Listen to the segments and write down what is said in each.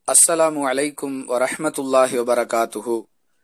அஸ்ஸலாமு அலைக்கும் வரஹ்மத்துல்லாஹி வபரகாத்துஹு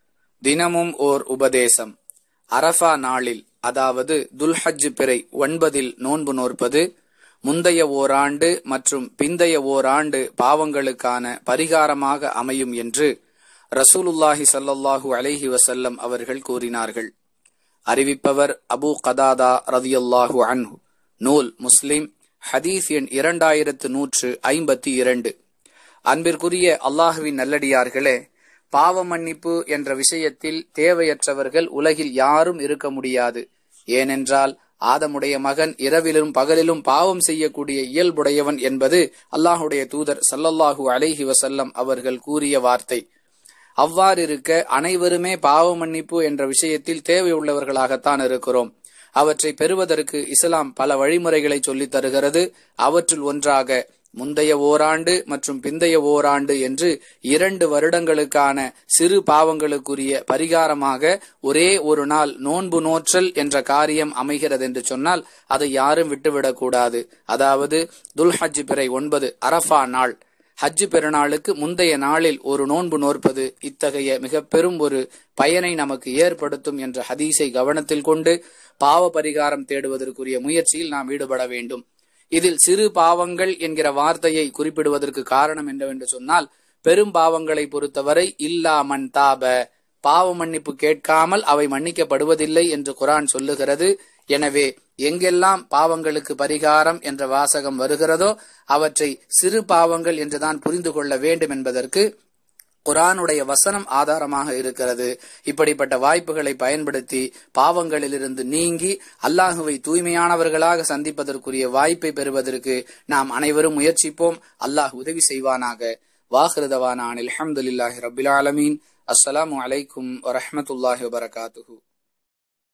தினமும் ஓர் உபதேசம் அரஃபா நாளில் அதாவது துல்ஹஜ் பிறை ஒன்பதில் நோன்பு நோற்பது முந்தைய ஓராண்டு மற்றும் பிந்தைய ஓராண்டு பாவங்களுக்கான பரிகாரமாக அமையும் என்று ரசூலுல்லாஹி ஸல்லல்லாஹு அலைஹி வஸல்லம் அவர்கள் கூறினார்கள் அறிவிப்பவர் அபூ கதாதா ரதியல்லாஹு அன்ஹு நூல் முஸ்லிம் ஹதீஸ் எண் இரண்டாயிரத்து நூற்று ஐம்பத்தி இரண்டு அன்பிற்குரிய அல்லாஹுவின் நல்லடியார்களே பாவ மன்னிப்பு என்ற விஷயத்தில் தேவையற்றவர்கள் உலகில் யாரும் இருக்க முடியாது ஏனென்றால் ஆதமுடைய மகன் இரவிலும் பகலிலும் பாவம் செய்யக்கூடிய இயல்புடையவன் என்பது அல்லாஹுடைய தூதர் சல்லல்லாஹு அலைஹி வசல்லம் அவர்கள் கூறிய வார்த்தை அவ்வாறிருக்க அனைவருமே பாவ மன்னிப்பு என்ற விஷயத்தில் தேவையுள்ளவர்களாகத்தான் இருக்கிறோம் அவற்றை பெறுவதற்கு இஸ்லாம் பல வழிமுறைகளை சொல்லித் தருகிறது அவற்றுள் ஒன்றாக முந்தைய ஓராண்டு மற்றும் பிந்தைய ஓராண்டு என்று இரண்டு வருடங்களுக்கான சிறு பாவங்களுக்குரிய பரிகாரமாக ஒரே ஒரு நாள் நோன்பு நோற்றல் என்ற காரியம் அமைகிறது என்று சொன்னால் அதை யாரும் விட்டுவிடக்கூடாது அதாவது துல்ஹஜ் பிறை ஒன்பது அரஃபா நாள் ஹஜ்ஜு பெருநாளுக்கு முந்தைய நாளில் ஒரு நோன்பு நோற்பது இத்தகைய மிக பெரும் ஒரு பயனை நமக்கு ஏற்படுத்தும் என்ற ஹதீஸை கவனத்தில் கொண்டு பாவ பரிகாரம் தேடுவதற்குரிய முயற்சியில் நாம் ஈடுபட வேண்டும் இதில் சிறு பாவங்கள் என்கிற வார்த்தையை குறிப்பிடுவதற்கு காரணம் என்னவென்று சொன்னால் பெரும் பாவங்களை பொறுத்தவரை இல்லா மன் தாப பாவ மன்னிப்பு கேட்காமல் அவை மன்னிக்கப்படுவதில்லை என்று குரான் சொல்லுகிறது எனவே எங்கெல்லாம் பாவங்களுக்கு பரிகாரம் என்ற வாசகம் வருகிறதோ அவற்றை சிறு பாவங்கள் என்றுதான் புரிந்து கொள்ள வேண்டும் என்பதற்கு குரானுடைய வசனம் ஆதாரமாக இருக்கிறது இப்படிப்பட்ட வாய்ப்புகளை பயன்படுத்தி பாவங்களிலிருந்து நீங்கி அல்லாஹுவை தூய்மையானவர்களாக சந்திப்பதற்குரிய வாய்ப்பை பெறுவதற்கு நாம் அனைவரும் முயற்சிப்போம் அல்லாஹ் உதவி செய்வானாக வாஹிருதவானான் அலமதுல்லாஹி ரபில் ஆலமீன் அஸ்ஸலாமு அலைக்கும் வரஹமத்துல்லாஹி வபரகாத்துஹூ